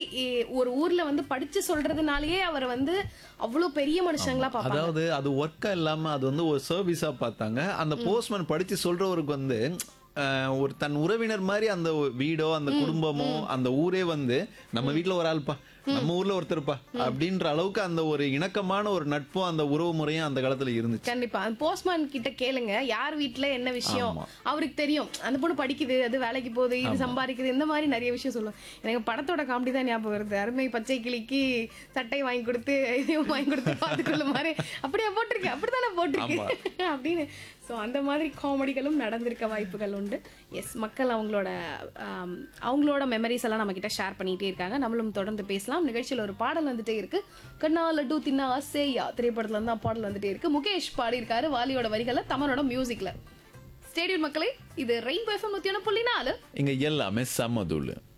இ- ஒரு ஊர்ல வந்து படிச்சு சொல்றதுனாலயே அவர் வந்து அவ்வளவு பெரிய மனுஷங்களா பாப்பாங்க அதாவது அது ஒர்க்கா இல்லாம அது வந்து ஒரு சர்வீஸா பார்த்தாங்க அந்த போஸ்ட்மேன் படிச்சு சொல்றவருக்கு வந்து அஹ், ஒரு தன் உறவினர் மாதிரி அந்த வீடோ அந்த குடும்பமோ அந்த ஊரே வந்து நம்ம வீட்ல ஒரு ஆள்பா நம்ம ஊர்ல ஒருத்தர்ப்பா அப்படின்ற அளவுக்கு அந்த ஒரு இணக்கமான ஒரு நட்பும் அந்த உறவு முறையும் அந்த காலத்துல இருந்துச்சு கண்டிப்பா அந்த போஸ்ட்மேன் கிட்ட கேளுங்க யார் வீட்ல என்ன விஷயம் அவருக்கு தெரியும் அந்த பொண்ணு படிக்குது அது வேலைக்கு போகுது இது சம்பாதிக்குது இந்த மாதிரி நிறைய விஷயம் சொல்லுவோம் எனக்கு படத்தோட காமெடி தான் ஞாபகம் வருது அருமை பச்சை கிளிக்கு சட்டை வாங்கி கொடுத்து இதையும் வாங்கி கொடுத்து பார்த்துக்கொள்ள மாதிரி அப்படியே போட்டிருக்கு அப்படித்தானே போட்டிருக்கு அப்படின்னு ஸோ அந்த மாதிரி காமெடிகளும் நடந்திருக்க வாய்ப்புகள் உண்டு எஸ் மக்கள் அவங்களோட ஆம், அவங்களோட மெமரிஸ் எல்லாம் நம்ம கிட்ட ஷேர் பண்ணிட்டே இருக்காங்க நம்மளும் தொடர்ந்து பேசலாம் நிகழ்ச்சியில் ஒரு பாடல் வந்துட்டே இருக்கு கண்ணா லட்டு தின்னா சேயா திரைப்படத்துல இருந்து தான் பாடல் வந்துட்டே இருக்கு முகேஷ் பாடியிருக்காரு வாலியோட வரிகளை தமனோட மியூசிக்ல ஸ்டேடியம் மக்களே இது ரெயின்போ எஃப்எம் நூத்தி ஒன்று புள்ளி நாலு இங்க எல்லாமே சமதுள்ளு